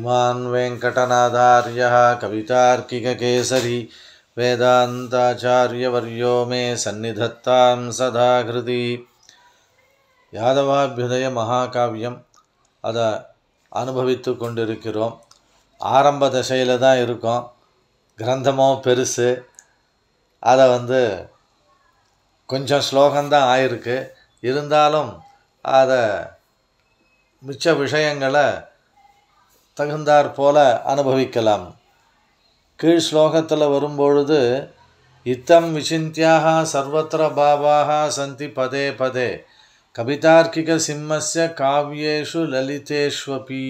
श्रीमान् वेङ्कटनाथार्यः कवितार्किककेसरी वेदान्ताचार्यवर्यो मे सन्निधत्तां सदा हृदि யாதவாபியுதய மகாகாவியம் அதை அனுபவித்து கொண்டிருக்கிறோம் ஆரம்ப தசையில் தான் இருக்கோம் கிரந்தமோ பெருசு அதை வந்து கொஞ்சம் ஸ்லோகம்தான் ஆயிருக்கு இருந்தாலும் அதை மிச்ச விஷயங்களை தகுந்தாற் போல அனுபவிக்கலாம் கீழ் ஸ்லோகத்தில் வரும்பொழுது இத்தம் விசிந்தியாக சர்வத்திர பாவாக சந்தி பதே பதே கவிதார்க்கிக சிம்மஸ்ய காவியேஷு லலிதேஷ்வபி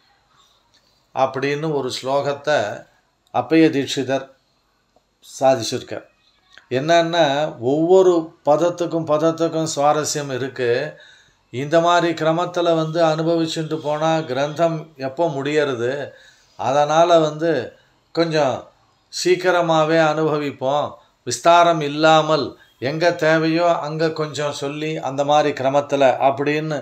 அப்படின்னு ஒரு ஸ்லோகத்தை அப்பைய தீட்சிதர் சாதிச்சிருக்கார் என்னன்னா ஒவ்வொரு பதத்துக்கும் பதத்துக்கும் சுவாரஸ்யம் இருக்குது இந்த மாதிரி கிரமத்தில் வந்து அனுபவிச்சுட்டு போனால் கிரந்தம் எப்போ முடியறது அதனால் வந்து கொஞ்சம் சீக்கிரமாகவே அனுபவிப்போம் விஸ்தாரம் இல்லாமல் எங்கே தேவையோ அங்கே கொஞ்சம் சொல்லி அந்த மாதிரி கிரமத்தில் அப்படின்னு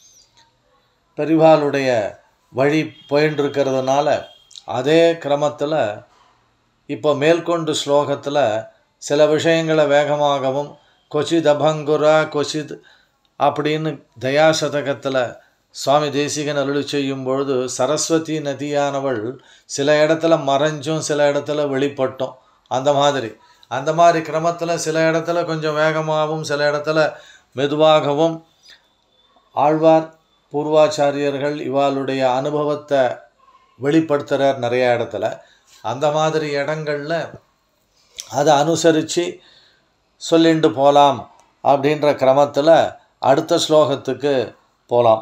பெரிவாளுடைய வழி போயின்னு இருக்கிறதுனால அதே கிரமத்தில் இப்போ மேற்கொண்டு ஸ்லோகத்தில் சில விஷயங்களை வேகமாகவும் கொச்சித் அபங்குரா கொச்சித் அப்படின்னு தயாசதகத்தில் சுவாமி தேசிகன் அருளி செய்யும் பொழுது சரஸ்வதி நதியானவள் சில இடத்துல மறைஞ்சும் சில இடத்துல வெளிப்பட்டும் அந்த மாதிரி அந்த மாதிரி கிரமத்தில் சில இடத்துல கொஞ்சம் வேகமாகவும் சில இடத்துல மெதுவாகவும் ஆழ்வார் பூர்வாச்சாரியர்கள் இவாளுடைய அனுபவத்தை வெளிப்படுத்துகிறார் நிறைய இடத்துல அந்த மாதிரி இடங்களில் அதை அனுசரித்து சொல்லிண்டு போகலாம் அப்படின்ற கிரமத்தில் அடுத்த ஸ்லோகத்துக்கு போகலாம்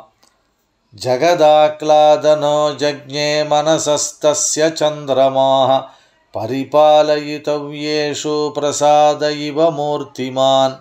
ஜகதாக்லாதனோ ஜக்ஞே மனசஸ்தஸ்ய சந்திரமாக பரிபாலயித்தவ்யேஷு பிரசாத இவ மூர்த்திமான்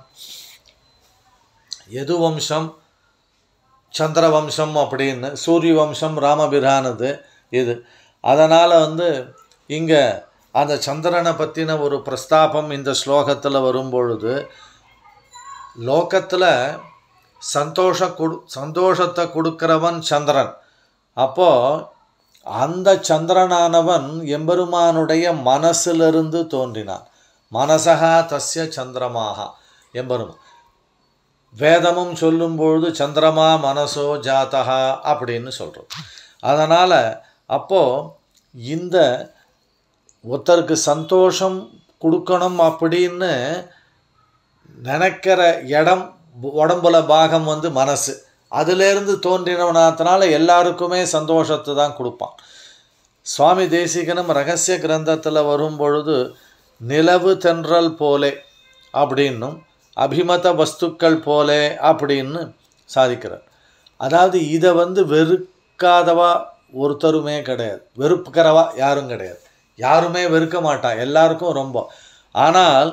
எது வம்சம் சந்திர வம்சம் அப்படின்னு சூரிய வம்சம் ராமபிரானது இது அதனால் வந்து இங்கே அந்த சந்திரனை பற்றின ஒரு பிரஸ்தாபம் இந்த ஸ்லோகத்தில் வரும்பொழுது லோகத்தில் சந்தோஷ கொடு சந்தோஷத்தை கொடுக்கிறவன் சந்திரன் அப்போது அந்த சந்திரனானவன் எம்பெருமானுடைய மனசிலிருந்து தோன்றினான் மனசகா தஸ்ய சந்திரமாக எம்பெருமான் வேதமும் சொல்லும்பொழுது சந்திரமா மனசோ ஜாத்தகா அப்படின்னு சொல்கிறோம் அதனால் அப்போது இந்த ஒருத்தருக்கு சந்தோஷம் கொடுக்கணும் அப்படின்னு நினைக்கிற இடம் உடம்புல பாகம் வந்து மனசு அதிலேருந்து தோன்றினவனாத்தினால எல்லாருக்குமே சந்தோஷத்தை தான் கொடுப்பான் சுவாமி தேசிகனும் ரகசிய கிரந்தத்தில் வரும் பொழுது நிலவு தென்றல் போலே அப்படின்னும் அபிமத வஸ்துக்கள் போலே அப்படின்னு சாதிக்கிறார் அதாவது இதை வந்து வெறுக்காதவா ஒருத்தருமே கிடையாது வெறுப்புக்கிறவா யாரும் கிடையாது யாருமே வெறுக்க மாட்டா எல்லாருக்கும் ரொம்ப ஆனால்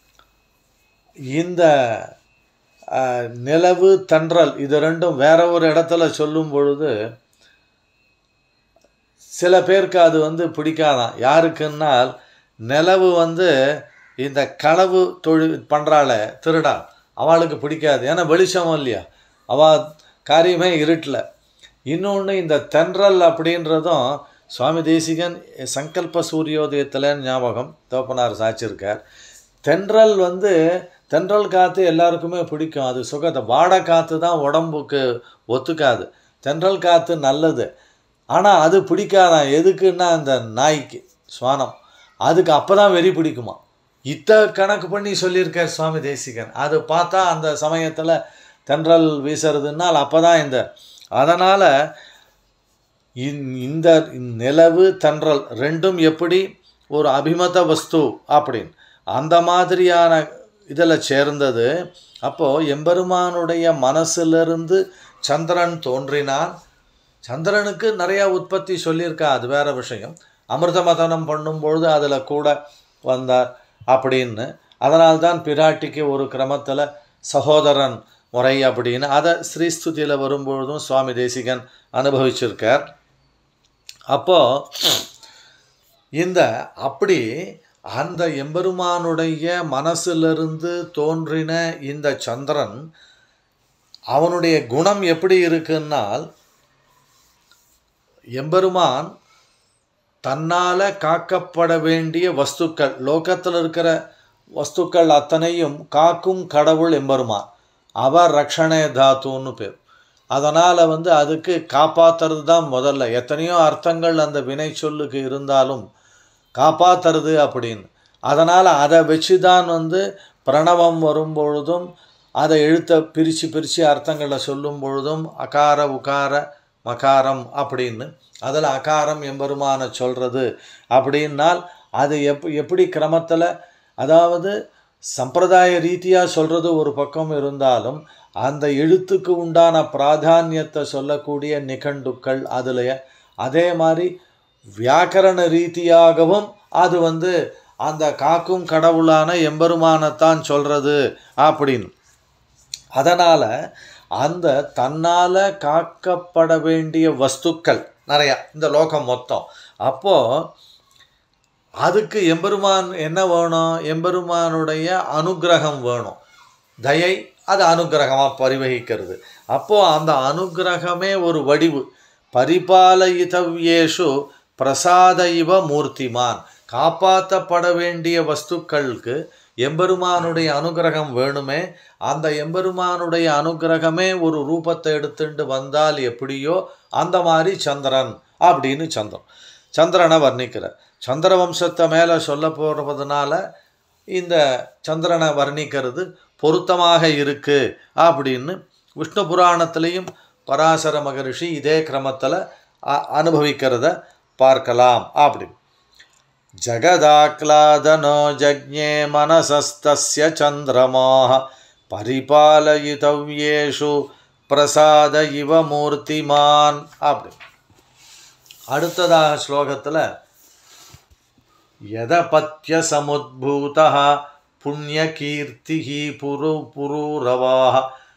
இந்த நிலவு தன்றல் இது ரெண்டும் வேற ஒரு இடத்துல சொல்லும் பொழுது சில பேருக்கு அது வந்து பிடிக்காதான் யாருக்குன்னால் நிலவு வந்து இந்த களவு தொழில் பண்ணுறாள திருடா அவளுக்கு பிடிக்காது ஏன்னா வெளிச்சம் இல்லையா அவள் காரியமே இருட்டில் இன்னொன்று இந்த தென்றல் அப்படின்றதும் சுவாமி தேசிகன் சங்கல்ப சூரியோதயத்தில் ஞாபகம் தோப்பனார் சாச்சிருக்கார் தென்றல் வந்து தென்றல் காற்று எல்லாருக்குமே பிடிக்கும் அது சுகத்தை வாடை காற்று தான் உடம்புக்கு ஒத்துக்காது தென்றல் காற்று நல்லது ஆனால் அது பிடிக்காதான் எதுக்குன்னா அந்த நாய்க்கு சுவானம் அதுக்கு அப்போ தான் வெறி பிடிக்குமா இத்த கணக்கு பண்ணி சொல்லியிருக்கார் சுவாமி தேசிகன் அது பார்த்தா அந்த சமயத்தில் தென்றல் வீசுறதுனால் அப்போ தான் இந்த அதனால் இந்த நிலவு தென்றல் ரெண்டும் எப்படி ஒரு அபிமத வஸ்து அப்படின்னு அந்த மாதிரியான இதில் சேர்ந்தது அப்போது எம்பெருமானுடைய மனசிலிருந்து சந்திரன் தோன்றினான் சந்திரனுக்கு நிறையா உற்பத்தி சொல்லியிருக்கா அது வேற விஷயம் அமிர்த மதனம் பண்ணும்பொழுது அதில் கூட வந்தார் அப்படின்னு அதனால்தான் பிராட்டிக்கு ஒரு கிரமத்தில் சகோதரன் முறை அப்படின்னு அதை ஸ்ரீஸ்துதியில் வரும்பொழுதும் சுவாமி தேசிகன் அனுபவிச்சிருக்கார் அப்போது இந்த அப்படி அந்த எம்பெருமானுடைய மனசிலிருந்து தோன்றின இந்த சந்திரன் அவனுடைய குணம் எப்படி இருக்குன்னால் எம்பெருமான் தன்னால் காக்கப்பட வேண்டிய வஸ்துக்கள் லோகத்தில் இருக்கிற வஸ்துக்கள் அத்தனையும் காக்கும் கடவுள் எம்பெருமான் அவர் ரக்ஷணே தாத்துன்னு பேர் அதனால் வந்து அதுக்கு காப்பாற்றுறது தான் முதல்ல எத்தனையோ அர்த்தங்கள் அந்த வினை சொல்லுக்கு இருந்தாலும் காப்பாற்றுறது அப்படின்னு அதனால் அதை வச்சு தான் வந்து பிரணவம் வரும் பொழுதும் அதை எழுத்த பிரித்து பிரித்து அர்த்தங்களை சொல்லும் பொழுதும் அகார உகார மகாரம் அப்படின்னு அதில் அகாரம் எம்பெருமான சொல்கிறது அப்படின்னால் அது எப் எப்படி கிரமத்தில் அதாவது சம்பிரதாய ரீதியாக சொல்கிறது ஒரு பக்கம் இருந்தாலும் அந்த எழுத்துக்கு உண்டான பிராதானியத்தை சொல்லக்கூடிய நிகண்டுக்கள் அதில் அதே மாதிரி வியாக்கரண ரீதியாகவும் அது வந்து அந்த காக்கும் கடவுளான எம்பெருமானத்தான் சொல்கிறது அப்படின்னு அதனால் அந்த தன்னால் காக்கப்பட வேண்டிய வஸ்துக்கள் நிறையா இந்த லோகம் மொத்தம் அப்போது அதுக்கு எம்பெருமான் என்ன வேணும் எம்பெருமானுடைய அனுக்கிரகம் வேணும் தயை அது அனுக்கிரகமாக பரிவகிக்கிறது அப்போது அந்த அனுக்கிரகமே ஒரு வடிவு பரிபாலயிதவ்யேஷு பிரசாத இவ மூர்த்திமான் காப்பாற்றப்பட வேண்டிய வஸ்துக்களுக்கு எம்பெருமானுடைய அனுகிரகம் வேணுமே அந்த எம்பெருமானுடைய அனுகிரகமே ஒரு ரூபத்தை எடுத்துட்டு வந்தால் எப்படியோ அந்த மாதிரி சந்திரன் அப்படின்னு சந்திரன் சந்திரனை வர்ணிக்கிறார் சந்திர வம்சத்தை மேலே சொல்ல போகிறதுனால இந்த சந்திரனை வர்ணிக்கிறது பொருத்தமாக இருக்கு அப்படின்னு விஷ்ணு புராணத்திலையும் பராசர மகரிஷி இதே கிரமத்தில் அனுபவிக்கிறத பார்க்கலாம் அப்படி ஜகதாக்லாதனோ ஜக்ஞே மனசஸ்தஸ்ய சந்திரமாக பரிபாலயிதவ்யேஷு பிரசாத இவ மூர்த்திமான் அப்படி அடுத்ததாக ஸ்லோகத்தில் யதபத்ய சமுத்பூத புண்ணியகீர்த்தி புரு புரூரவாக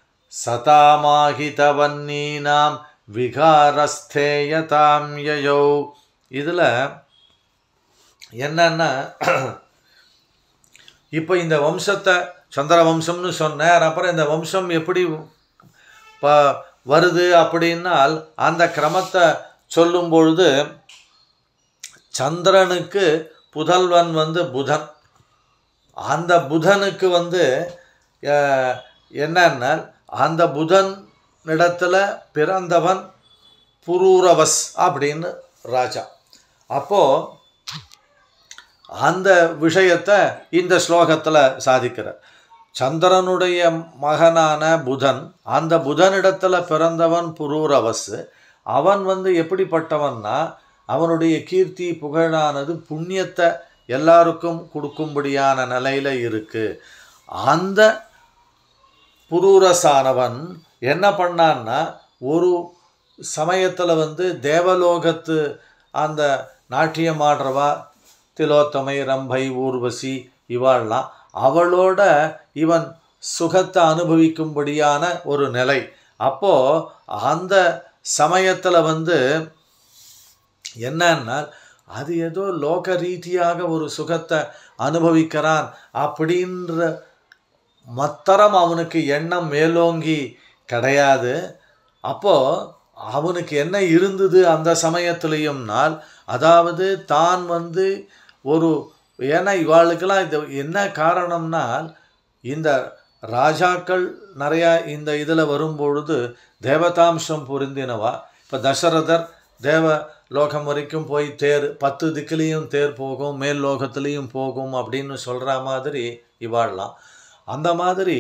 சதாமாகிதவன்னீனாம் விகாரஸ்தேயதாம் யயோ இதில் என்னன்னா இப்போ இந்த வம்சத்தை சந்திர வம்சம்னு சொன்னார் அப்புறம் இந்த வம்சம் எப்படி ப வருது அப்படின்னால் அந்த கிரமத்தை சொல்லும் பொழுது சந்திரனுக்கு புதல்வன் வந்து புதன் அந்த புதனுக்கு வந்து என்னன்னா அந்த புதன் இடத்துல பிறந்தவன் புரூரவஸ் அப்படின்னு ராஜா அப்போது அந்த விஷயத்தை இந்த ஸ்லோகத்தில் சாதிக்கிறார் சந்திரனுடைய மகனான புதன் அந்த புதனிடத்தில் பிறந்தவன் புரூரவஸ் அவன் வந்து எப்படிப்பட்டவன்னா அவனுடைய கீர்த்தி புகழானது புண்ணியத்தை எல்லாருக்கும் கொடுக்கும்படியான நிலையில் இருக்குது அந்த புரூரசானவன் என்ன பண்ணான்னா ஒரு சமயத்தில் வந்து தேவலோகத்து அந்த நாட்டியம் ஆடுறவா திலோத்தமை ரம்பை ஊர்வசி இவாள்லாம் அவளோட இவன் சுகத்தை அனுபவிக்கும்படியான ஒரு நிலை அப்போது அந்த சமயத்தில் வந்து என்னன்னா அது ஏதோ லோக ரீதியாக ஒரு சுகத்தை அனுபவிக்கிறான் அப்படின்ற மத்தரம் அவனுக்கு எண்ணம் மேலோங்கி கிடையாது அப்போது அவனுக்கு என்ன இருந்தது அந்த சமயத்துலேயும்னால் அதாவது தான் வந்து ஒரு ஏன்னா இவாளுக்கெல்லாம் இது என்ன காரணம்னால் இந்த ராஜாக்கள் நிறையா இந்த இதில் வரும்பொழுது தேவதாம்சம் பொருந்தினவா இப்போ தசரதர் தேவ லோகம் வரைக்கும் போய் தேர் பத்து திக்கிலையும் தேர் போகும் மேல் லோகத்துலேயும் போகும் அப்படின்னு சொல்கிற மாதிரி இவாள்லாம் அந்த மாதிரி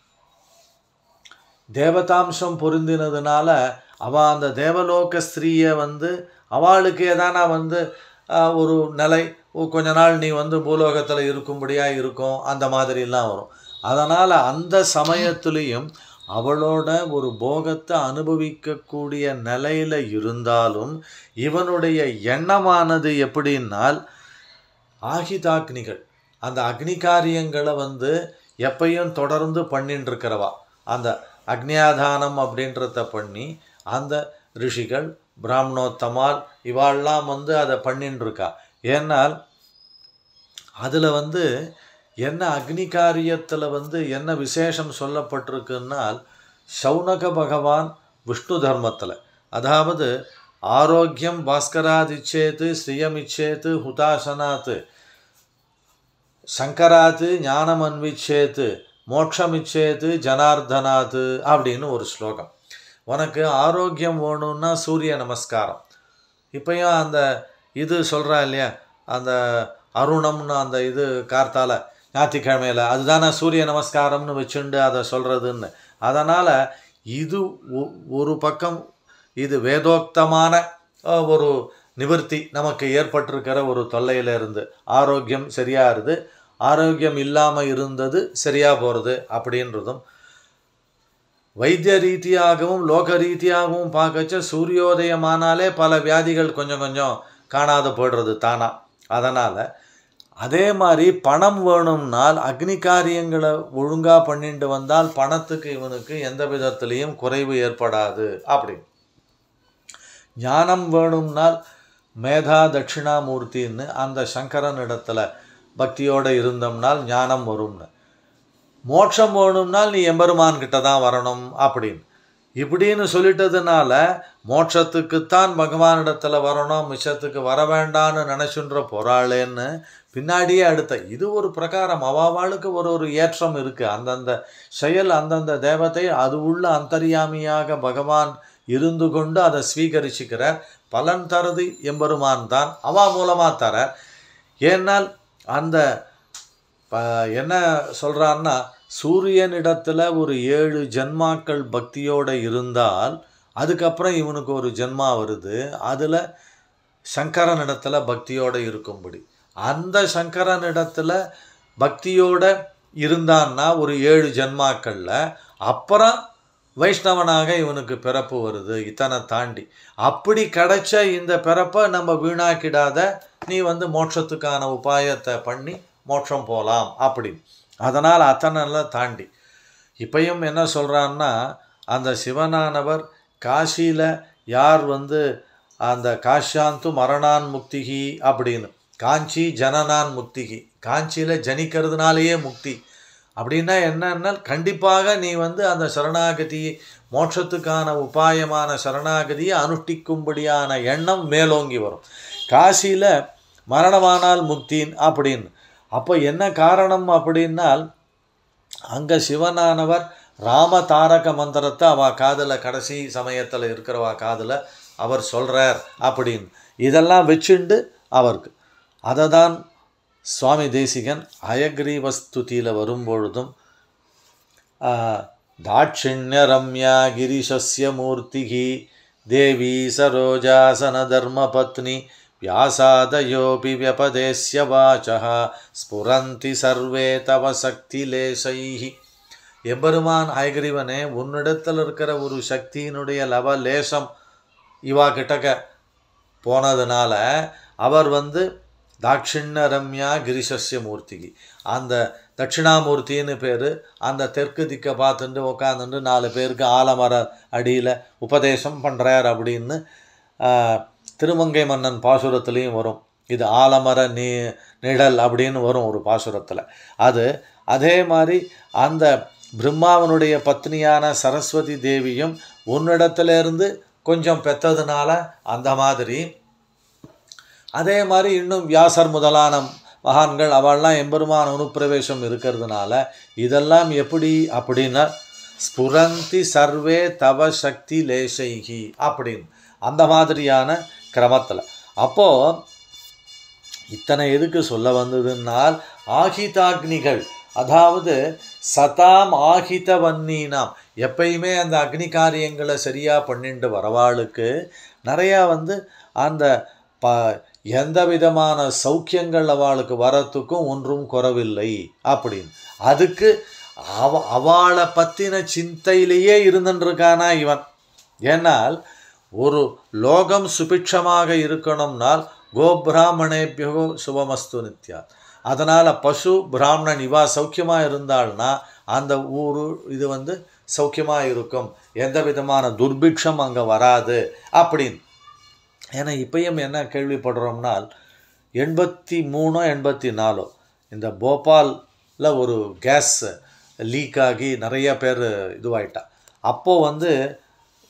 தேவதாம்சம் பொருந்தினதுனால அவள் அந்த தேவலோக ஸ்திரீயை வந்து அவளுக்கு எதானா வந்து ஒரு நிலை கொஞ்ச நாள் நீ வந்து பூலோகத்தில் இருக்கும்படியாக இருக்கும் அந்த மாதிரிலாம் வரும் அதனால் அந்த சமயத்துலேயும் அவளோட ஒரு போகத்தை அனுபவிக்கக்கூடிய நிலையில் இருந்தாலும் இவனுடைய எண்ணமானது எப்படின்னால் ஆகிதாக்னிகள் அந்த அக்னி காரியங்களை வந்து எப்பையும் தொடர்ந்து பண்ணிட்டு இருக்கிறவா அந்த அக்னியாதானம் அப்படின்றத பண்ணி அந்த ரிஷிகள் பிராமணோத்தமால் இவாள்லாம் வந்து அதை பண்ணின்னு இருக்கா ஏன்னால் அதில் வந்து என்ன அக்னி காரியத்தில் வந்து என்ன விசேஷம் சொல்லப்பட்டிருக்குன்னால் சௌனக பகவான் விஷ்ணு தர்மத்தில் அதாவது ஆரோக்கியம் பாஸ்கராதிச்சேத்து ஸ்ரீயமிச்சேத்து ஹுதாசனாத்து சங்கராத்து ஞானம் அன்விச்சேத்து மோட்சமிச்சேத்து ஜனார்தனாத்து அப்படின்னு ஒரு ஸ்லோகம் உனக்கு ஆரோக்கியம் வேணும்னா சூரிய நமஸ்காரம் இப்பயும் அந்த இது சொல்கிறா இல்லையா அந்த அருணம்னு அந்த இது கார்த்தால ஞாயிற்றுக்கிழமையில் அதுதானே சூரிய நமஸ்காரம்னு வச்சுண்டு அதை சொல்கிறதுன்னு அதனால் இது ஒ- ஒரு பக்கம் இது வேதோக்தமான அஹ், ஒரு நிவர்த்தி நமக்கு ஏற்பட்டிருக்கிற ஒரு தொல்லையிலிருந்து ஆரோக்கியம் சரியாக இருது ஆரோக்கியம் இல்லாமல் இருந்தது சரியாக போகிறது அப்படின்றதும் வைத்திய ரீதியாகவும் லோக ரீதியாகவும் பார்க்கச்ச சூரியோதயமானாலே பல வியாதிகள் கொஞ்சம் கொஞ்சம் காணாத போயிடுறது தானா அதனால் அதே மாதிரி பணம் வேணும்னால் அக்னி காரியங்களை ஒழுங்காக பண்ணிட்டு வந்தால் பணத்துக்கு இவனுக்கு எந்த விதத்திலையும் குறைவு ஏற்படாது அப்படி ஞானம் வேணும்னால் மேதா தட்சிணாமூர்த்தின்னு அந்த சங்கரன் இடத்துல பக்தியோடு இருந்தோம்னால் ஞானம் வரும்னு மோட்சம் வேணும்னால் நீ எம்பெருமான் கிட்ட தான் வரணும் அப்படின்னு இப்படின்னு சொல்லிட்டதுனால மோட்சத்துக்குத்தான் பகவானிடத்துல வரணும் மிஷத்துக்கு வர வேண்டான்னு நினச்சுன்ற போறாளேன்னு பின்னாடியே அடுத்த இது ஒரு பிரகாரம் அவாவாளுக்கு ஒரு ஒரு ஏற்றம் இருக்குது அந்தந்த செயல் அந்தந்த தேவதை அது உள்ள அந்தர்யாமியாக பகவான் இருந்து கொண்டு அதை ஸ்வீகரிச்சுக்கிறார் பலன் தருது எம்பெருமான் தான் அவா மூலமாக தர ஏன்னால் அந்த ப- என்ன சொல்கிறான்னா சூரியனிடத்தில் ஒரு ஏழு ஜென்மாக்கள் பக்தியோடு இருந்தால் அதுக்கப்புறம் இவனுக்கு ஒரு ஜென்மா வருது அதில் சங்கரனிடத்துல பக்தியோடு இருக்கும்படி அந்த சங்கரனிடத்துல பக்தியோட இருந்தான்னா ஒரு ஏழு ஜென்மாக்களில் அப்புறம் வைஷ்ணவனாக இவனுக்கு பிறப்பு வருது இத்தனை தாண்டி அப்படி கிடைச்ச இந்த பிறப்பை நம்ம வீணாக்கிடாத நீ வந்து மோட்சத்துக்கான உபாயத்தை பண்ணி மோட்சம் போகலாம் அப்படி அதனால் அத்தனைலாம் தாண்டி இப்பயும் என்ன சொல்கிறான்னா அந்த சிவனானவர் காசியில் யார் வந்து அந்த காஷாந்து மரணான் முக்திகி அப்படின்னு காஞ்சி ஜனனான் முக்திகி காஞ்சியில் ஜனிக்கிறதுனாலேயே முக்தி அப்படின்னா என்னன்னா கண்டிப்பாக நீ வந்து அந்த சரணாகதி மோட்சத்துக்கான உபாயமான சரணாகதியை அனுஷ்டிக்கும்படியான எண்ணம் மேலோங்கி வரும் காசியில் மரணமானால் முக்தின் அப்படின்னு அப்போ என்ன காரணம் அப்படின்னால் அங்கே சிவனானவர் ராம தாரக மந்திரத்தை அவ காதில் கடைசி சமயத்தில் இருக்கிறவா காதில் அவர் சொல்கிறார் அப்படின்னு இதெல்லாம் வச்சுண்டு அவருக்கு அதை தான் சுவாமி தேசிகன் அயக்ரீவஸ்துதியில் வரும்பொழுதும் தாட்சிண்ய ரம்யா கிரிசஸ்ய மூர்த்திகி தேவி சரோஜாசன தர்மபத்னி व्यासादयोऽपि व्यपदेश्य वाचः ஸ்புரந்தி சர்வே தவ சக்தி லேசைஹி எம்பெருமான் ஐகிரிவனே உன்னிடத்தில் இருக்கிற ஒரு சக்தியினுடைய லவ லேசம் இவா கிட்டக்க போனதுனால அவர் வந்து தாட்சிண்ண ரம்யா கிரிசஸ்ய மூர்த்திக்கு அந்த தட்சிணாமூர்த்தின்னு பேர் அந்த தெற்கு திக்கை பார்த்துட்டு உட்காந்துட்டு நாலு பேருக்கு ஆலமர அடியில் உபதேசம் பண்ணுறார் அப்படின்னு ஆஹ், திருமங்கை மன்னன் பாசுரத்துலேயும் வரும் இது ஆலமர நீ நிழல் அப்படின்னு வரும் ஒரு பாசுரத்தில் அது அதே மாதிரி அந்த பிரம்மாவனுடைய பத்னியான சரஸ்வதி தேவியும் உன்னிடத்திலிருந்து கொஞ்சம் பெற்றதுனால அந்த மாதிரி அதே மாதிரி இன்னும் வியாசர் முதலான மகான்கள் அவள்லாம் எம்பெருமான் அனுப்பிரவேசம் இருக்கிறதுனால இதெல்லாம் எப்படி அப்படின்னா ஸ்புரந்தி சர்வே தவ சக்தி லேசைகி அப்படின்னு அந்த மாதிரியான கிரமத்தில் அப்போது இத்தனை எதுக்கு சொல்ல வந்ததுன்னால் ஆகிதாக்னிகள் அதாவது சதாம் ஆகித வன்னீனாம் எப்பயுமே அந்த அக்னி காரியங்களை சரியாக பண்ணிட்டு வரவாளுக்கு நிறையா வந்து அந்த ப எந்த விதமான சௌக்கியங்கள் அவளுக்கு வரத்துக்கும் ஒன்றும் குறவில்லை அப்படின்னு அதுக்கு அவ அவளை பற்றின சிந்தையிலேயே இருந்துருக்கானா இவன் ஏன்னால் ஒரு லோகம் சுபிட்சமாக இருக்கணும்னால் கோபிராமணேபியோ சுபமஸ்து நித்யா அதனால் பசு பிராமணன் இவா சௌக்கியமாக இருந்தாள்னா அந்த ஊர் இது வந்து சௌக்கியமாக இருக்கும் எந்த விதமான துர்பிக்ஷம் அங்கே வராது அப்படின்னு ஏன்னா இப்பயும் என்ன கேள்விப்படுறோம்னால் எண்பத்தி மூணோ எண்பத்தி நாலோ இந்த போபாலில் ஒரு கேஸ் லீக் ஆகி நிறைய பேர் இதுவாயிட்டா அப்போது வந்து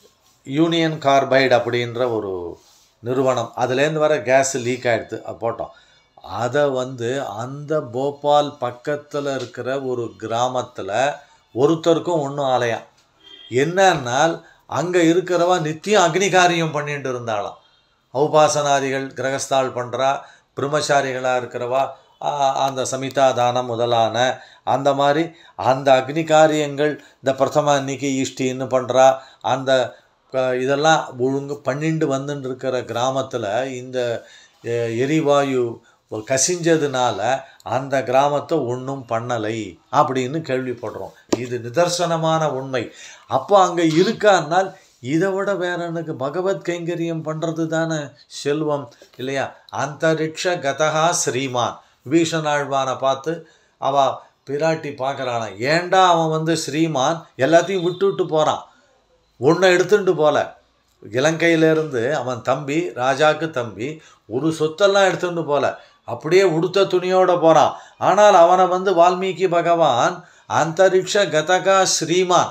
யூனியன் கார்பைடு அப்படின்ற ஒரு நிறுவனம் அதுலேருந்து வர கேஸ் லீக் ஆகிடுது அது போட்டோம் அதை வந்து அந்த போபால் பக்கத்தில் இருக்கிற ஒரு கிராமத்தில் ஒருத்தருக்கும் ஒன்றும் ஆலயம் என்னன்னால் அங்கே இருக்கிறவா நித்தியம் அக்னிகாரியம் பண்ணிட்டு இருந்தாளாம் ஔபாசனாதிகள் கிரகஸ்தால் பண்ணுறா பிரம்மச்சாரிகளாக இருக்கிறவா ஆ, அந்த சமிதா தானம் முதலான அந்த மாதிரி அந்த அக்னி காரியங்கள் இந்த பிரதம அன்னைக்கு ஈஷ்டின்னு பண்ணுறா அந்த க- இதெல்லாம் ஒழுங்கு பண்ணிட்டு வந்துட்டு இருக்கிற கிராமத்தில் இந்த எ- எரிவாயு கசிஞ்சதுனால அந்த கிராமத்தை ஒன்றும் பண்ணலை அப்படின்னு கேள்விப்படுறோம் இது நிதர்சனமான உண்மை அப்போ அங்கே இருக்கான்னால் இதை விட வேற எனக்கு பகவத் கைங்கரியம் பண்ணுறது தானே செல்வம் இல்லையா அந்தரிக்ஷ கதகா ஸ்ரீமான் வீஷனாழ்வானை பார்த்து அவ பிராட்டி பார்க்குறானா ஏன்டா அவன் வந்து ஸ்ரீமான் எல்லாத்தையும் விட்டு விட்டு போகிறான் ஒன்றை எடுத்துட்டு போல இலங்கையிலேருந்து அவன் தம்பி ராஜாக்கு தம்பி ஒரு சொத்தெல்லாம் எடுத்துட்டு போல அப்படியே உடுத்த துணியோட போகிறான் ஆனால் அவனை வந்து வால்மீகி பகவான் அந்தரிக்ஷ கதகா ஸ்ரீமான்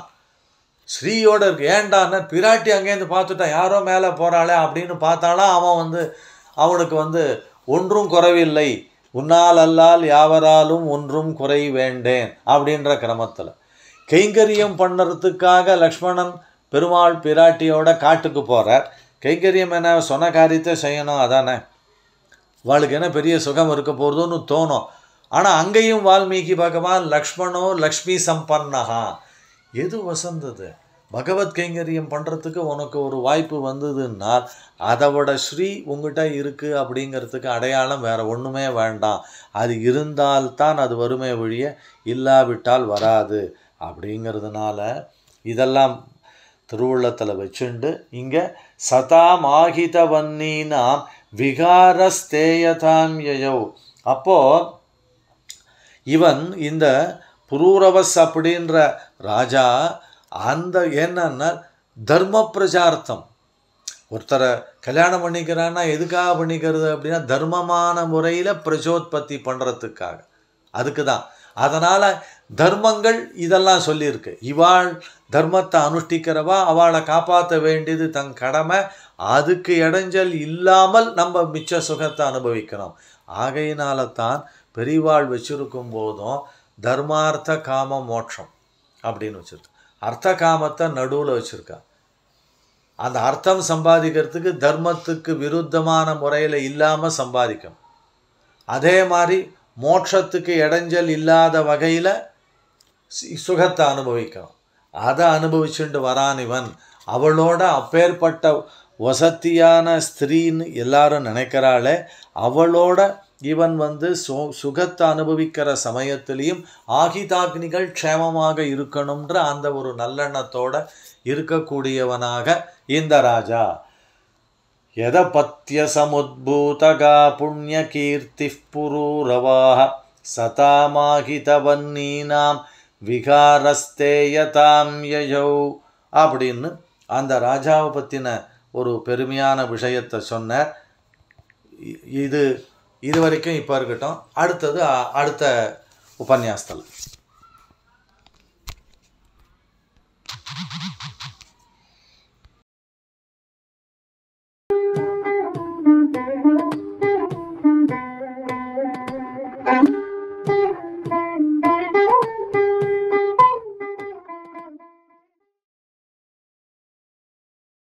ஸ்ரீயோட இருக்கு ஏன்டான்னா பிராட்டி அங்கேருந்து பார்த்துட்டான் யாரோ மேலே போகிறாளே அப்படின்னு பார்த்தானா அவன் வந்து அவனுக்கு வந்து ஒன்றும் குறைவில்லை உன்னால் அல்லால் யாவராலும் ஒன்றும் குறை வேண்டேன் அப்படின்ற கிரமத்தில் கைங்கரியம் பண்ணுறதுக்காக லக்ஷ்மணன் பெருமாள் பிராட்டியோட காட்டுக்கு போகிறார் கைங்கரியம் என்ன சொன்ன காரியத்தை செய்யணும் அதானே அவளுக்கு என்ன பெரிய சுகம் இருக்க போகிறதுன்னு தோணும் ஆனால் அங்கேயும் வால்மீகி பகவான் லக்ஷ்மணோ லக்ஷ்மி சம்பன்னஹா எது வசந்தது பகவத் கைங்கரியம் பண்ணுறதுக்கு உனக்கு ஒரு வாய்ப்பு வந்ததுன்னால் அதை விட ஸ்ரீ உங்ககிட்ட இருக்குது அப்படிங்கிறதுக்கு அடையாளம் வேறு ஒன்றுமே வேண்டாம் அது இருந்தால்தான் அது வருமே ஒழிய இல்லாவிட்டால் வராது அப்படிங்கிறதுனால இதெல்லாம் திருவுள்ளத்தில் வச்சுண்டு இங்கே சதாம் ஆகிதவன்னீனாம் விகாரஸ்தேயதாம் யயோ அப்போது இவன் இந்த புரூரவஸ் அப்படின்ற ராஜா அந்த என்னன்னா தர்ம பிரச்சார்த்தம் ஒருத்தரை கல்யாணம் பண்ணிக்கிறான்னா எதுக்காக பண்ணிக்கிறது அப்படின்னா தர்மமான முறையில் பிரச்சோத்பத்தி பண்ணுறதுக்காக அதுக்கு தான் அதனால் தர்மங்கள் இதெல்லாம் சொல்லியிருக்கு இவாள் தர்மத்தை அனுஷ்டிக்கிறவா அவளை காப்பாற்ற வேண்டியது தன் கடமை அதுக்கு இடைஞ்சல் இல்லாமல் நம்ம மிச்ச சுகத்தை அனுபவிக்கணும் ஆகையினால தான் பெரிவாள் வச்சிருக்கும் போதும் தர்மார்த்த காம மோட்சம் அப்படின்னு வச்சிருக்கு அர்த்த காமத்தை நடுவில் வச்சிருக்கா அந்த அர்த்தம் சம்பாதிக்கிறதுக்கு தர்மத்துக்கு விருத்தமான முறையில் இல்லாமல் சம்பாதிக்கணும் அதே மாதிரி மோட்சத்துக்கு இடைஞ்சல் இல்லாத வகையில் சுகத்தை அனுபவிக்கணும் அதை அனுபவிச்சுட்டு வரான் இவன் அவளோட அப்பேற்பட்ட வசத்தியான ஸ்திரீன்னு எல்லாரும் நினைக்கிறாளே அவளோட இவன் வந்து சு சுகத்தை அனுபவிக்கிற சமயத்திலையும் ஆகிதாக்னிகள் க்ஷேமமாக இருக்கணுன்ற அந்த ஒரு நல்லெண்ணத்தோட இருக்கக்கூடியவனாக இந்த ராஜா यदपत्य समुद्भूतगा पुण्यकीर्तिः पुरूरवाः சதாமாகிதவன்னீனாம் விகாரஸ்தேயதாம் யயௌ அப்படின்னு அந்த ராஜாவை பற்றின ஒரு பெருமையான விஷயத்தை சொன்னார் இ- இது இது வரைக்கும் இப்போ இருக்கட்டும் அடுத்தது அ- அடுத்த உபன்யாசத்தில்